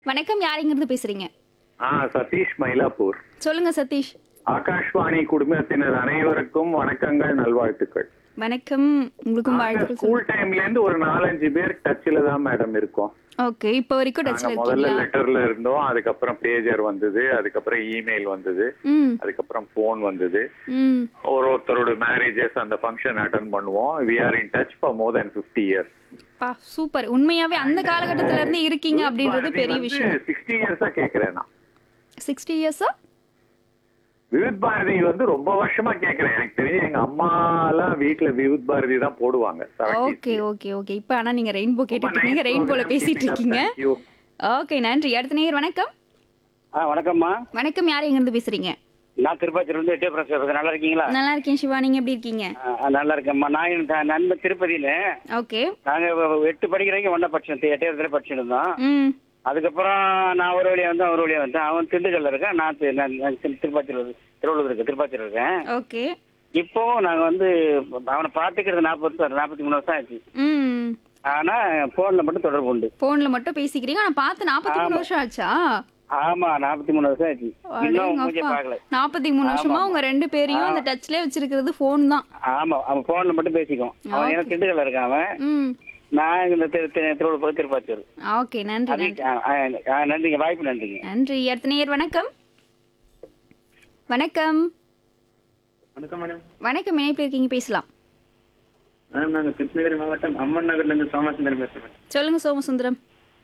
வணக்கம் யாருங்கிறது பேசுறீங்க ஆ சதீஷ் மயிலாப்பூர் சொல்லுங்க சதீஷ் ஆகாஷ்வாணி குடும்பத்தினர் அனைவருக்கும் வணக்கங்கள் நல்வாழ்த்துக்கள் வணக்கம் உங்களுக்கும் நாங்க வாழ்த்துக்கள் ஸ்கூல் டைம்ல இருந்து ஒரு நாலஞ்சு பேர் டச்ல தான் மேடம் இருக்கோம் ஓகே இப்போ வரைக்கும் நாங்க டச்ல முதல்ல இருக்கீங்களா லெட்டர்ல இருந்தோம் அதுக்கப்புறம் பேஜர் வந்தது அதுக்கப்புறம் இமெயில் வந்தது ம் அதுக்கப்புறம் போன் வந்தது ம் ஒரு ஒருத்தரோட மேரேஜஸ் அந்த ஃபங்க்ஷன் அட்டன் பண்ணுவோம் we are in touch for more than fifty years பா சூப்பர் உண்மையாவே அந்த காலகட்டத்துல இருந்து இருக்கீங்க அப்படின்றது பெரிய விஷயம் சிக்ஸ்டி இயர்ஸா கேக்குறேன் நான் சிக்ஸ்டி இயர்ஸா விவித் பாரதி வந்து ரொம்ப வருஷமா கேக்குறேன் எனக்கு தெரியும் எங்க அம்மா எல்லாம் வீட்டுல விவித் பாரதி தான் போடுவாங்க 70s. ஓகே ஓகே ஓகே இப்போ ஆனா நீங்க ரெயின்போ கேட்டுட்டு இருக்கீங்க nice ரெயின்போல program. பேசிட்டு இருக்கீங்க Thank you. ஓகே நன்றி அடுத்த நேயர் வணக்கம் ஆ வணக்கம்மா வணக்கம் யார் எங்க இருந்து பேசுறீங்க நான் திருப்பதியில இருந்து எட்டே பிரஸ் பேசுறேன் நல்லா இருக்கீங்களா நல்லா இருக்கேன் சிவா நீங்க எப்படி இருக்கீங்க ஆ, நல்லா இருக்கேம்மா நான் என் த- நண்பன் திருப்பதியில ஓகே நாங்க வ- வ- எட்டு படிக்கிற வரைக்கும் ஒன்றா படிச்சோம் தி- எட்டாயிரத்துல படிச்சுட்டு இருந்தோம் ம் அதுக்கப்புறம் நான் ஒரு வழியா வந்தேன் ஒரு வழியா வந்தேன் அவன் திண்டுக்கல்ல இருக்கேன் நான் தி- நான் நான் திரு- திருப்பதியில இருக்கு- திருவள்ளூர் இருக்கேன் திருப்பதியில இருக்கேன் ஓகே இப்போ நாங்க வந்து அவனை பாத்துக்கிறது நாற்பத்தி நாற்பத்தி மூணு வருஷம் ஆச்சு ம் ஆனா போன்ல மட்டும் தொடர்பு உண்டு போன்ல மட்டும் பேசிக்கிறீங்க ஆனா பார்த்து நாற்பத்தி மூணு வருஷம் ஆச்சா ஆமா நாற்பத்தி மூணு வருஷம் ஆச்சு இன்னும் மூஞ்சே பார்க்கல நாற்பத்தி மூணு வருஷமா உங்க ரெண்டு பேரையும் அந்த டச்லயே வச்சிருக்கிறது போன் தான் ஆமா அவன் போன்ல மட்டும் பேசிக்குவோம் அவன் ஏன்னா திண்டுக்கல்ல இருக்கான் அவன் ம் நான் இந்த திரு- திரு- திருவள்ளூர் திருப்பாச்சூர் ஓகே நன்றி அது நன்றி ஆ, ஆ, ஆ, நன்றிங்க வாய்ப்பு நன்றிங்க நன்றி அடுத்த நேயர் வணக்கம் வணக்கம் வணக்கம் மேடம் வணக்கம் இணைப்பில் இருக்கீங்க பேசலாம் மேடம் நாங்கள் கிருஷ்ணகிரி மாவட்டம் அம்மன் நகர்ல இருந்து சோமசுந்தரம் பேசுறேன் சொல்லுங்க சோமசுந்தரம்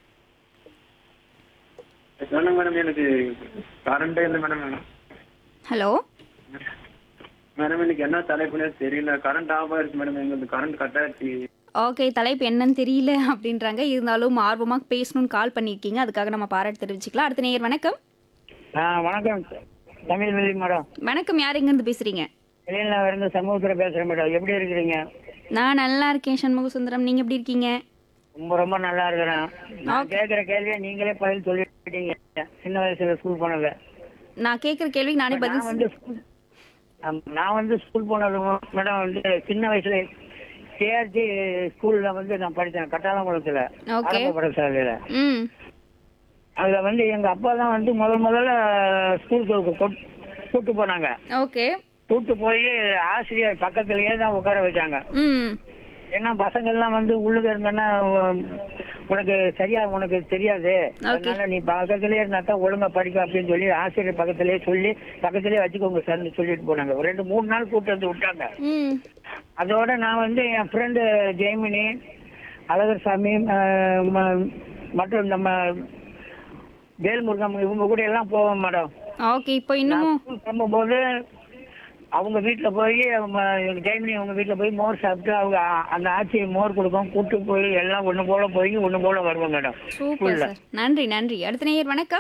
மேடம் சொல்லுங்க மேடம் எனக்கு கரண்டே இல்லை மேடம் வேணும் ஹலோ மேடம் எனக்கு என்ன தலைப்புனே தெரியல கரண்ட் ஆஃப் ஆயிடுச்சு மேடம் எங்களுக்கு கரண்ட் கட் ஆயிடுச்சு ஓகே தலைப்பு என்னன்னு தெரியல அப்படின்றாங்க இருந்தாலும் ஆர்வமா பேசணும்னு கால் பண்ணியிருக்கீங்க அதுக்காக நம்ம பாராட்டு தெரிவிச்சுக்கலாம் அடுத்த நேயர் வணக்கம் ஆ வணக்கம் தமிழ் வெள்ளி மேடம் வணக்கம் யார் எங்கேருந்து பேசுறீங்க வெளியில் இருந்து சமூகத்தில் பேசுகிறேன் மேடம் எப்படி இருக்கிறீங்க நான் நல்லா இருக்கேன் சண்முக சுந்தரம் நீங்க எப்படி இருக்கீங்க ரொம்ப ரொம்ப நல்லா இருக்கிறேன் நான் கேட்குற கேள்வியை நீங்களே பதில் சொல்லிட்டீங்க சின்ன வயசுல ஸ்கூல் போனது நான் கேட்குற கேள்விக்கு நானே பதில் நான் வந்து ஸ்கூல் நான் வந்து ஸ்கூல் போனது மேடம் வந்து சின்ன வயசுல கேஆர்ஜி ஸ்கூல்ல வந்து நான் படித்தேன் கட்டாளங்குளத்தில் Okay. ஆரம்ப பாடசாலையில் ம் அதுல வந்து எங்க அப்பா தான் வந்து முதல் முதல்ல ஸ்கூலுக்கு கூட்டு போனாங்க ஓகே கூட்டு போய் ஆசிரியர் பக்கத்துலயே தான் உட்கார வச்சாங்க ம் ஏன்னா பசங்க எல்லாம் வந்து உள்ளுக்கு இருந்தோன்னா உனக்கு சரியா உனக்கு தெரியாது அதனால நீ பக்கத்துலயே இருந்தா தான் ஒழுங்கா படிக்க அப்படின்னு சொல்லி ஆசிரியர் பக்கத்துலயே சொல்லி பக்கத்துலயே வச்சுக்கோங்க சார்னு சொல்லிட்டு போனாங்க ஒரு ரெண்டு மூணு நாள் கூட்டு வந்து விட்டாங்க ம் அதோட நான் வந்து என் ஃப்ரெண்டு ஜெய்மினி அழகர் சாமி அஹ், ம- மற்றும் நம்ம வேல்முருகன் இவங்க கூட எல்லாம் போவோம் மேடம் ஓகே இப்போ இன்னமும் ஸ்கூல் கிளம்பும்போது அவங்க வீட்டில் போய் அவங்க எங்க ஜெயமணி அவங்க வீட்டில் போய் மோர் சாப்பிட்டு அவங்க அ- அந்த ஆட்சியை மோர் கொடுக்கும் கூட்டு போய் எல்லாம் ஒன்று போல போய் ஒன்று போல வருவோம் மேடம் சூப்பர் சார் நன்றி நன்றி அடுத்த நேயர் வணக்கம்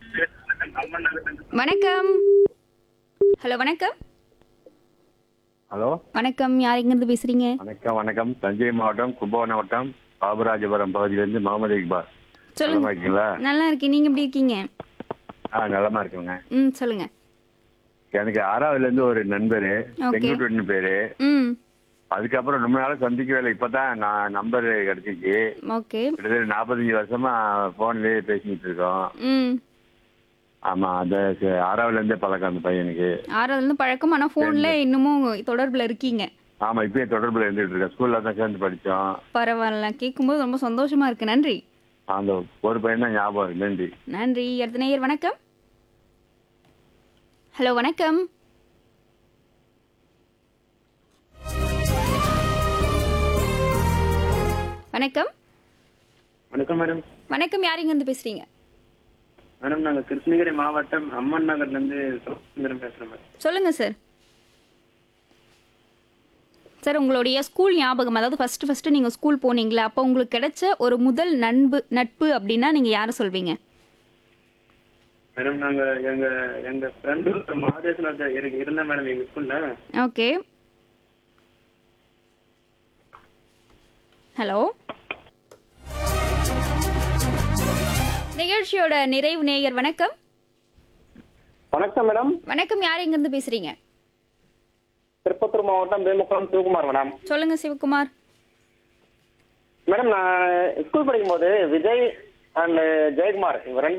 வணக்கம் ஹலோ வணக்கம் ஹலோ வணக்கம் யார் எங்கிருந்து பேசுறீங்க வணக்கம் வணக்கம் தஞ்சை மாவட்டம் கும்பகோணம் வட்டம் பாபராஜபுரம் பகுதியிலிருந்து முகமது இக்பால் சொல்லுங்க நலமா இருக்கீங்களா நல்லா இருக்கேன் நீங்க எப்படி இருக்கீங்க ஆ நலமா இருக்குங்க ம் சொல்லுங்க எனக்கு ஆறாவதுல இருந்து ஒரு நண்பரு Okay. செங்குட்டுன்னு பேரு ம் அதுக்கப்புறம் ரொம்ப நாள் சந்திக்கவே இல்லை இப்பதான் நான் நம்பர் கிடைச்சிச்சு ஓகே கிட்டத்தட்ட நாற்பத்தஞ்சு வருஷமா போன்லயே பேசிக்கிட்டு இருக்கோம் ம் ஆமா அந்த ச- ஆறாவதுல இருந்தே பழக்கம் அந்த பையனுக்கு ஆறாவதுல இருந்து பழக்கம் ஆனா போன்ல இன்னமும் தொடர்புல இருக்கீங்க ஆமா இப்பயும் தொடர்புல இருந்துட்டு இருக்கேன் ஸ்கூல்ல தான் சேர்ந்து படிச்சோம் பரவாயில்ல கேட்கும்போது ரொம்ப சந்தோஷமா இருக்கு நன்றி அந்த ஒரு பையன் தான் ஞாபகம் இருக்கு நன்றி நன்றி அடுத்த நேயர் வணக்கம் ஹலோ வணக்கம் வணக்கம் வணக்கம் மேடம் வணக்கம் யார் இருந்து பேசுறீங்க மேடம் நாங்க கிருஷ்ணகிரி மாவட்டம் அம்மன் நகர்ல இருந்து சோமசுந்தரம் பேசுறேன் மேடம் சொல்லுங்க சார் சார் உங்களுடைய ஸ்கூல் ஞாபகம் அதாவது ஃபர்ஸ்ட் ஃபர்ஸ்ட் நீங்க ஸ்கூல் போனீங்களா அப்போ உங்களுக்கு கிடைச்ச ஒரு முதல் நண்பு நட்பு அப்படின்னா நீங்க யாரை சொல்வீங்க மேடம் நாங்க எங்க எங்க ஃப்ரெண்டு மாதேஸ்வர இருந்தேன் மேடம் எங்க ஸ்கூல்ல ஓகே ஹலோ நிகழ்ச்சியோட நிறைவு நேயர் வணக்கம் வணக்கம் மேடம் வணக்கம் யார் எங்கிருந்து பேசுறீங்க திருப்பத்தூர் மாவட்டம் வேமுக்குளம் சிவகுமார் மேடம் சொல்லுங்க சிவகுமார் மேடம் நான் ஸ்கூல் படிக்கும்போது விஜய் அண்ட் ஜெயக்குமார் இவங்க ரெண்டு